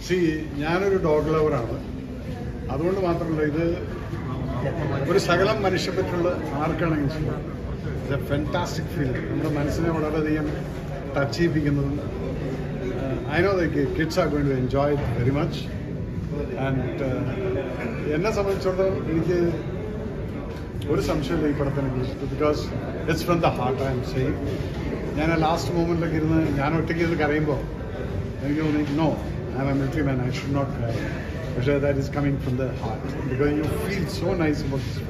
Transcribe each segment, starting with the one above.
C ഞാനൊരു dog ലവറാണ് അതുകൊണ്ട് മാത്രമല്ല ഇത് ഒരു ശകലം മനുഷ്യപ്പറ്റുള്ള ആർക്കാണെങ്കിലും ഇഷ്ടം ഇറ്റ്സ് എ ഫെൻറ്റാസ്റ്റിക് ഫീൽ നമ്മുടെ മനസ്സിനെ വളരെയധികം ടച്ച് ചെയ്യിപ്പിക്കുന്നതും I know the kids are going to enjoy very much and എന്നെ സംബന്ധിച്ചിടത്തോളം എനിക്ക് ഒരു സംശയമില്ല ഈ പടത്തിനെ കുറിച്ചിട്ട് because it's from the heart I'm same ഞാൻ ആ ലാസ്റ്റ് മൂമെൻറ്റിലൊക്കെ ഇരുന്ന് ഞാൻ ഒറ്റയ്ക്ക് ഇരുന്ന് കരയുമ്പോൾ എനിക്ക് തോന്നി no I'm a military man I should not cry പക്ഷേ that is coming from the heart because you feel so nice about this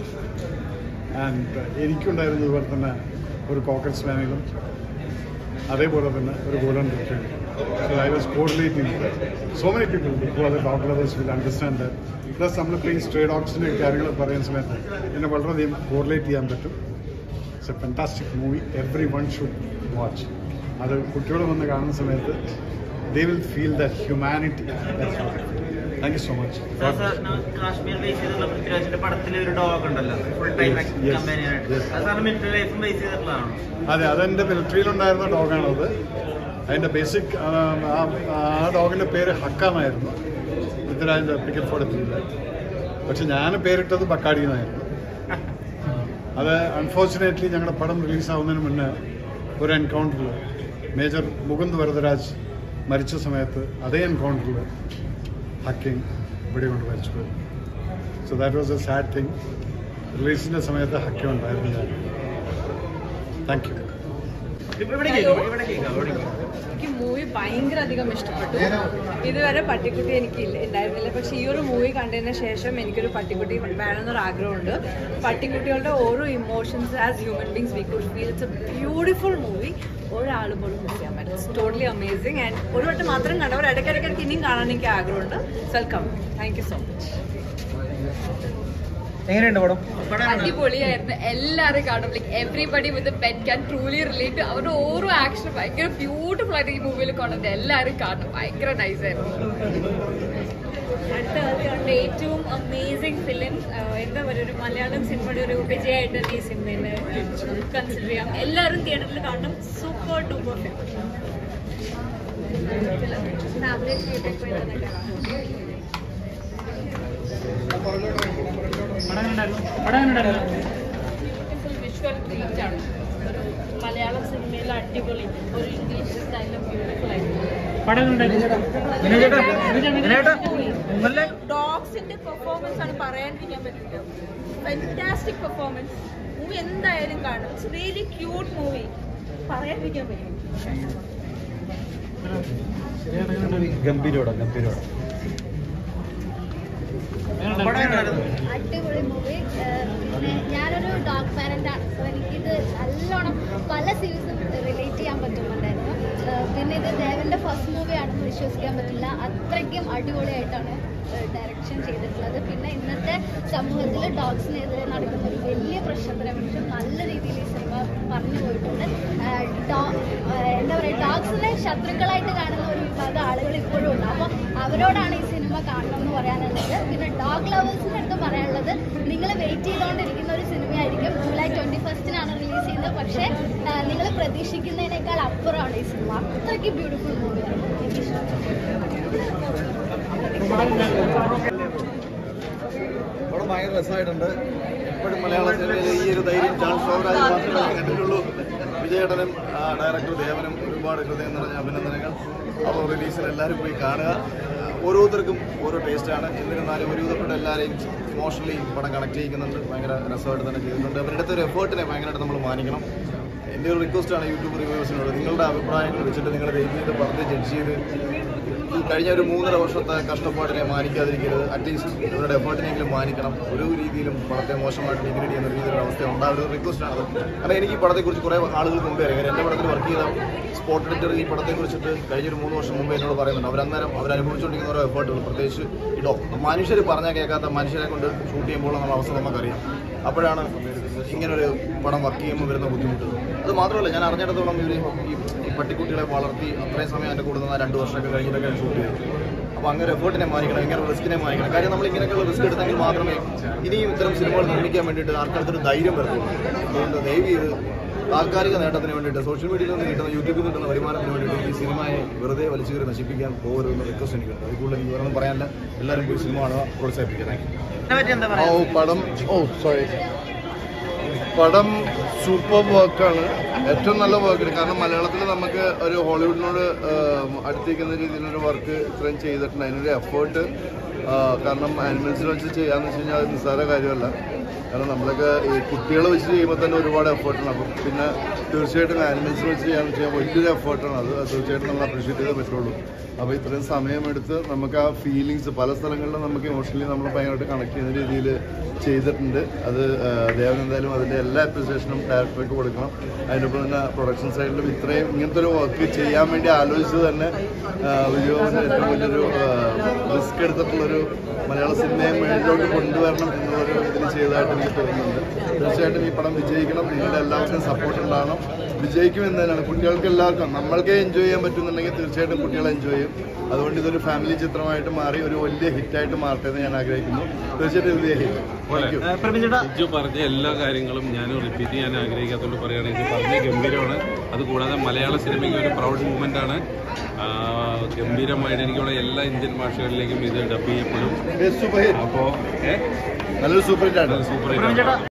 and എനിക്കുണ്ടായിരുന്നത് ഇതുപോലെ തന്നെ ഒരു കോക്കസ് മാനിലും അതേപോലെ തന്നെ ഒരു golden retriever So I was coordinating. So many people who are the dog lovers will understand that. Plus നമ്മളിപ്പോൾ ഈ സ്ട്രേ ഡോഗ്സിൻ്റെ കാര്യങ്ങൾ പറയുന്ന സമയത്ത് എന്നെ വളരെയധികം കോറിലേറ്റ് ചെയ്യാൻ പറ്റും it's a fantastic movie everyone should watch അത് കുട്ടികൾ വന്ന് കാണുന്ന സമയത്ത് they will feel the humanity thank you so much sir സാറിന് കാശ്മീർ ബേസ് ചെയ്തുള്ള പൃഥ്വിരാജിന്റെ പടത്തിലെ ഒരു ഡോഗ് ഉണ്ടല്ലോ ഫുൾ ടൈം Yes, yes, കമ്പാനിയായിട്ട് yes. അത് സാറിന് മിലിറ്ററി ലൈഫും ബേസ് ചെയ്തിട്ടുള്ളതാണോ അതെ അതെൻ്റെ മിലിറ്ററിയിലുണ്ടായിരുന്ന ഡോഗാണത് അതിൻ്റെ ബേസിക് ആ ഡോഗിൻ്റെ പേര് ഹക്കാന്നായിരുന്നു പൃഥ്വിരാജിൻ്റെ പിക്കറ്റ് ഫോർട്ടില്ല പക്ഷെ ഞാൻ പേരിട്ടത് ബക്കാടി എന്നായിരുന്നു അത് അൺഫോർച്ചുനേറ്റ്ലി ഞങ്ങളുടെ പടം റിലീസാവുന്നതിന് മുന്നേ ഒരു എൻകൗണ്ടറിൽ മേജർ മുകുന്ദ് വരദരാജ് മരിച്ച സമയത്ത് അതേ എൻകൗണ്ടറിൽ ഹക്കിങ് ഇവിടെ കൊണ്ട് മരിച്ചു so that was a sad thing റിലീസിൻ്റെ സമയത്ത് ഹക്കി ഉണ്ടായിരുന്നു ഞാൻ താങ്ക് യു ഇവിടെ കേൾക്കാം ഇവിടെ കേൾക്കാം ഇവിടെ കേൾക്കാം എനിക്ക് മൂവി ഭയങ്കര അധികം ഇഷ്ടപ്പെട്ടു ഇതുവരെ പട്ടിക്കുട്ടി എനിക്ക് ഇല്ല ഉണ്ടായിരുന്നില്ല പക്ഷെ ഈ ഒരു മൂവി കണ്ടതിന് ശേഷം എനിക്കൊരു പട്ടിക്കുട്ടി വേണമെന്നൊരു ആഗ്രഹമുണ്ട് പട്ടിക്കുട്ടികളുടെ ഓരോ emotions as human beings we could feel it's a beautiful movie ഒരാൾ പോലും മിസ് ചെയ്യാൻ പറ്റും ഇറ്റ്സ് ടോട്ടലി അമേസിങ് ആൻഡ് ഒരു വട്ടം മാത്രം കണ്ടവർ ഇടയ്ക്കിടയ്ക്ക് ഇനിയും കാണാൻ എനിക്ക് ആഗ്രഹമുണ്ട് welcome thank you so much എങ്ങനെയുണ്ട് പടം അടിപൊളിയായിരുന്നു എല്ലാവരും കാണും like everybody with pet can truly relate അവരുടെ ഓരോ ആക്ഷൻ ഭയങ്കര ബ്യൂട്ടിഫുൾ ആയിട്ട് ഈ മൂവിയിൽ കാണുന്നത് എല്ലാവരും കാണും ഭയങ്കര നൈസ് ആയിരുന്നു അടുത്ത കാലത്ത് കണ്ട ഏറ്റവും അമേസിംഗ് ഫിലിം എന്താ പറയുക ഒരു മലയാളം സിനിമയുടെ ഒരു വിജയമായിട്ട് തന്നെ ഈ സിനിമയിൽ കൺസിഡർ ചെയ്യാം എല്ലാവരും തിയേറ്ററിൽ കാണണം സൂപ്പർ ഡൂപ്പർ ഫിലിം ഫാമിലി തിയേറ്ററിൽ പോയി തന്നെ കാണാം ബ്യൂട്ടിഫുൾ വിഷ്വൽ ട്രീറ്റ് ആണ് ഒരു മലയാളം സിനിമയിൽ അടിപൊളി ഒരു ഇംഗ്ലീഷ് സ്റ്റൈലും ബ്യൂട്ടിഫുൾ ആയിരുന്നു ഡോഗ്സിന്റെ പെർഫോമൻസ് ആണ് പറയാണ്ടിരിക്കാൻ പറ്റില്ല ഫാന്റാസ്റ്റിക് പെർഫോമൻസ് മൂവി എന്തായാലും കാണും ഇറ്റ്സ് റിയലി ക്യൂട്ട് മൂവി പറയാണ്ടിരിക്കാൻ പറ്റും ഗംഭീരോടെ ഗംഭീരോടെ അടിപൊളി മൂവി പിന്നെ ഞാനൊരു ഡോഗ് പാരന്റ് ആണ് സോ എനിക്കിത് നല്ലോണം പല സീരീസും റിലേറ്റ് ചെയ്യാൻ പറ്റുന്നുണ്ടായിരുന്നു ഏഹ് പിന്നെ ഇത് ദേവന്റെ ഫസ്റ്റ് മൂവി ആണെന്ന് വിശ്വസിക്കാൻ പറ്റില്ല അത്രയ്ക്കും അടിപൊളിയായിട്ടാണ് ഡയറക്ഷൻ ചെയ്തിട്ടുള്ളത് പിന്നെ ഇന്നത്തെ സമൂഹത്തിൽ ഡോഗ്സിനെതിരെ നടക്കുന്ന ഒരു വലിയ പ്രശ്നത്തിനെ കുറിച്ചും നല്ല രീതിയിൽ ഈ സിനിമ പറഞ്ഞു പോയിട്ടുണ്ട് ഏഹ് ഡോ- ഏഹ് എന്താ പറയുക ഡോഗ്സിനെ ശത്രുക്കളായിട്ട് കാണുന്ന ഒരു വിഭാഗം ആളുകൾ ഇപ്പോഴും ഉണ്ട് അപ്പോൾ അവരോടാണ് ഈ സിനിമ കാണണം എന്ന് പറയാനുള്ളത് പിന്നെ ഡോഗ് ലവേഴ്സിൻ്റെ അടുത്ത് പറയാനുള്ളത് നിങ്ങൾ വെയിറ്റ് ചെയ്തുകൊണ്ടിരിക്കുന്ന ഒരു സിനിമയായിരിക്കും ജൂലൈ ട്വൻറ്റി ഫസ്റ്റിനാണ് റിലീസ് ചെയ്യുന്നത് പക്ഷേ നിങ്ങൾ പ്രതീക്ഷിക്കുന്നതിനേക്കാൾ അപ്പുറമാണ് ഈ സിനിമ അത്രയ്ക്ക് ബ്യൂട്ടിഫുൾ മൂവിയാണ് അവിടെ ഭയങ്കര രസമായിട്ടുണ്ട് ഇപ്പോഴും മലയാള സിനിമയിൽ ഈ ഒരു ധൈര്യം ചാൾസ് സോറായി മാത്രമേ കണ്ടിട്ടുള്ളൂ വിജയേട്ടനും ആ, ഡയറക്ടർ ദേവനും ഒരുപാട് ഹൃദയം നിറഞ്ഞ അഭിനന്ദനങ്ങൾ അപ്പോൾ റിലീസിൽ എല്ലാവരും പോയി കാണുക ആ, ഓരോരുത്തർക്കും ഓരോ ടേസ്റ്റാണ് എന്നിരുന്നാലും ഒരുവിധപ്പെട്ട എല്ലാവരെയും ഇമോഷണലി പടം കണക്ട് ചെയ്യിക്കുന്നുണ്ട് ഭയങ്കര രസമായിട്ട് തന്നെ ചെയ്തിട്ടുണ്ട് അവരുടെ അടുത്ത ഒരു എഫേർട്ടിനെ ഭയങ്കരമായിട്ട് നമ്മൾ മാനിക്കണം എൻ്റെ ഒരു റിക്വസ്റ്റാണ് യൂട്യൂബ് റിവ്യൂസിനോട് നിങ്ങളുടെ അഭിപ്രായങ്ങൾ വെച്ചിട്ട് നിങ്ങൾ ദൈവീയത പറഞ്ഞ് ജഡ്ജ് ചെയ്ത് ഈ കഴിഞ്ഞ ഒരു മൂന്നര വർഷത്തെ കഷ്ടപ്പാടിനെ മാനിക്കാതിരിക്കരുത് അറ്റ്ലീസ്റ്റ് ഇവരുടെ എഫേർട്ടിനെങ്കിലും മാനിക്കണം ഒരു രീതിയിലും പടത്തെ മോശമായിട്ട് ഡിഗ്രേഡ് ചെയ്യുന്ന ഒരു രീതിയിലുള്ള അവസ്ഥ ഉണ്ടാകുന്ന ഒരു റിക്വസ്റ്റ് ആണ് കാരണം എനിക്ക് ഈ പടത്തെക്കുറിച്ച് കുറേ ആളുകൾ മുമ്പേ അറിയാം എൻ്റെ പടത്തിൽ വർക്ക് ചെയ്ത സ്പോട്ട് എഡിറ്റർ ഈ പടത്തെക്കുറിച്ചിട്ട് കഴിഞ്ഞൊരു മൂന്ന് വർഷം മുമ്പ് എന്നോട് പറയുന്നുണ്ട് അവരന്നേരം അവരനുഭവിച്ചുകൊണ്ടിരിക്കുന്ന ഓരോ എഫേർട്ടുകൾ പ്രത്യേകിച്ച് ഈ ഡോ മനുഷ്യർ പറഞ്ഞാൽ കേൾക്കാത്ത മനുഷ്യരെ കൊണ്ട് ഷൂട്ട് ചെയ്യുമ്പോൾ നമ്മൾ അവസ്ഥ നമുക്കറിയാം അപ്പോഴാണ് ഇങ്ങനൊരു പടം വർക്ക് ചെയ്യുമ്പോൾ വരുന്ന ബുദ്ധിമുട്ട് അത് മാത്രമല്ല ഞാൻ അറിഞ്ഞിടത്തോളം ഇവർ ഈ ഈ പട്ടിക്കുട്ടികളെ വളർത്തി അത്രയും സമയം എൻ്റെ കൂടെ നിന്ന രണ്ട് വർഷമൊക്കെ കഴിഞ്ഞിട്ടൊക്കെ ഷൂട്ട് ചെയ്തത് അപ്പോൾ അങ്ങനെ എഫേർട്ടിനെ മാനിക്കണം ഇങ്ങനെ റിസ്കിനെ മാനിക്കണം കാര്യം നമ്മൾ ഇങ്ങനെയൊക്കെയുള്ള റിസ്ക് എടുത്തെങ്കിൽ മാത്രമേ ഇനിയും ഇത്തരം സിനിമകൾ നിർമ്മിക്കാൻ വേണ്ടിയിട്ട് ആൾക്കാർക്ക് ഒരു ധൈര്യം വരത്തുള്ളൂ അതുകൊണ്ട് ദയവ് ചെയ്ത് താൽക്കാലിക നേട്ടത്തിന് വേണ്ടിയിട്ട് സോഷ്യൽ മീഡിയയിൽ നിന്ന് കിട്ടുന്ന യൂട്യൂബിൽ നിന്ന് കിട്ടുന്ന വരുമാനത്തിന് വേണ്ടിയിട്ട് ഈ സിനിമയെ വെറുതെ വലിച്ചു കയറി നശിപ്പിക്കാൻ പോകരുതെന്ന് റിക്വസ്റ്റ് എനിക്കുണ്ട് അതിൽ കൂടുതൽ എനിക്ക് വേറൊന്നും പറയാനില്ല എല്ലാവരും പോയി സിനിമ കാണുക പ്രോത്സാഹിപ്പിക്കുക താങ്ക് യു ഇതിനെ പറ്റി എന്താ ഓ പറയാ പടം ഓ സോറി പടം സൂപ്പർ വർക്കാണ് ഏറ്റവും നല്ല വർക്ക് കാരണം മലയാളത്തിൽ നമുക്ക് ഒരു ഹോളിവുഡിനോട് അടുത്തിരിക്കുന്ന രീതിയിലൊരു വർക്ക് ഇത്രയും ചെയ്തിട്ടുണ്ട് അതിനൊരു എഫേർട്ട് കാരണം ആനിമൽസിനെ വെച്ച് ചെയ്യാന്ന് വെച്ച് കഴിഞ്ഞാൽ അത് നിസ്സാര കാര്യമല്ല കാരണം നമ്മളൊക്കെ ഈ കുട്ടികളെ വെച്ച് ചെയ്യുമ്പോൾ തന്നെ ഒരുപാട് എഫേർട്ടാണ് അപ്പം പിന്നെ തീർച്ചയായിട്ടും ആനിമൽസിനെ വെച്ച് ചെയ്യാന്ന് വെച്ചാൽ വലിയൊരു എഫേർട്ടാണ് അത് തീർച്ചയായിട്ടും നമ്മൾ അപ്രീഷിയേറ്റ് ചെയ്തേ പറ്റുള്ളൂ അപ്പോൾ ഇത്രയും സമയമെടുത്ത് നമുക്ക് ആ ഫീലിങ്സ് പല സ്ഥലങ്ങളിലും നമുക്ക് ഇമോഷണലി നമ്മൾ ഭയങ്കരമായിട്ട് കണക്ട് ചെയ്യുന്ന രീതിയിൽ ചെയ്തിട്ടുണ്ട് അത് ആ, ദേവൻ എന്തായാലും അതിൻ്റെ എല്ലാ അപ്രിസിയേഷനും ഡയറക്ടർക്ക് കൊടുക്കണം അതിനൊപ്പം തന്നെ പ്രൊഡക്ഷൻ സൈഡിലും ഇത്രയും ഇങ്ങനത്തെ ഒരു വർക്ക് ചെയ്യാൻ വേണ്ടി ആലോചിച്ചത് തന്നെ ആ, വിജയോന് ഏറ്റവും വലിയൊരു റിസ്ക് എടുത്തിട്ടുള്ളൊരു മലയാള സിനിമയെ മേളിലോട്ട് കൊണ്ടുവരണം എന്നുള്ളൊരു ഇതിൽ ചെയ്തതായിട്ട് എനിക്ക് തോന്നുന്നുണ്ട് തീർച്ചയായിട്ടും ഈ പടം വിജയിക്കണം നിങ്ങളുടെ എല്ലാവർക്കും സപ്പോർട്ട് ഉണ്ടാവണം വിജയിക്കും എന്നതിനാണ് കുട്ടികൾക്ക് എല്ലാവർക്കും നമ്മൾക്ക് എൻജോയ് ചെയ്യാൻ പറ്റുന്നുണ്ടെങ്കിൽ തീർച്ചയായിട്ടും കുട്ടികൾ എൻജോയ് ചെയ്യും അതുകൊണ്ട് ഇതൊരു ഫാമിലി ചിത്രമായിട്ട് മാറി ഒരു വലിയ ഹിറ്റായിട്ട് മാറട്ടെ എന്ന് ഞാൻ ആഗ്രഹിക്കുന്നു തീർച്ചയായിട്ടും വലിയ ഹിറ്റ് താങ്ക് യു പ്രവീൺ ചേട്ടാ ബിജു പറഞ്ഞ എല്ലാ കാര്യങ്ങളും ഞാൻ റിപ്പീറ്റ് ചെയ്യാൻ ആഗ്രഹിക്കാത്തതുകൊണ്ട് പറയുകയാണെങ്കിൽ പറഞ്ഞ ഗംഭീരമാണ് അതുകൂടാതെ മലയാള സിനിമയ്ക്ക് ഒരു പ്രൗഡ് മൂവ്മെന്റ് ആണ് ആ, ഗംഭീരമായിട്ട് എനിക്കുള്ള എല്ലാ ഇന്ത്യൻ ഭാഷകളിലേക്കും ഇത് ഡബ് ചെയ്യപ്പെടും സൂപ്പർ ഹിറ്റ് അപ്പോൾ നല്ലൊരു സൂപ്പർ ഹിറ്റ് ആണ് സൂപ്പർ പ്രവീൺ ചേട്ടാ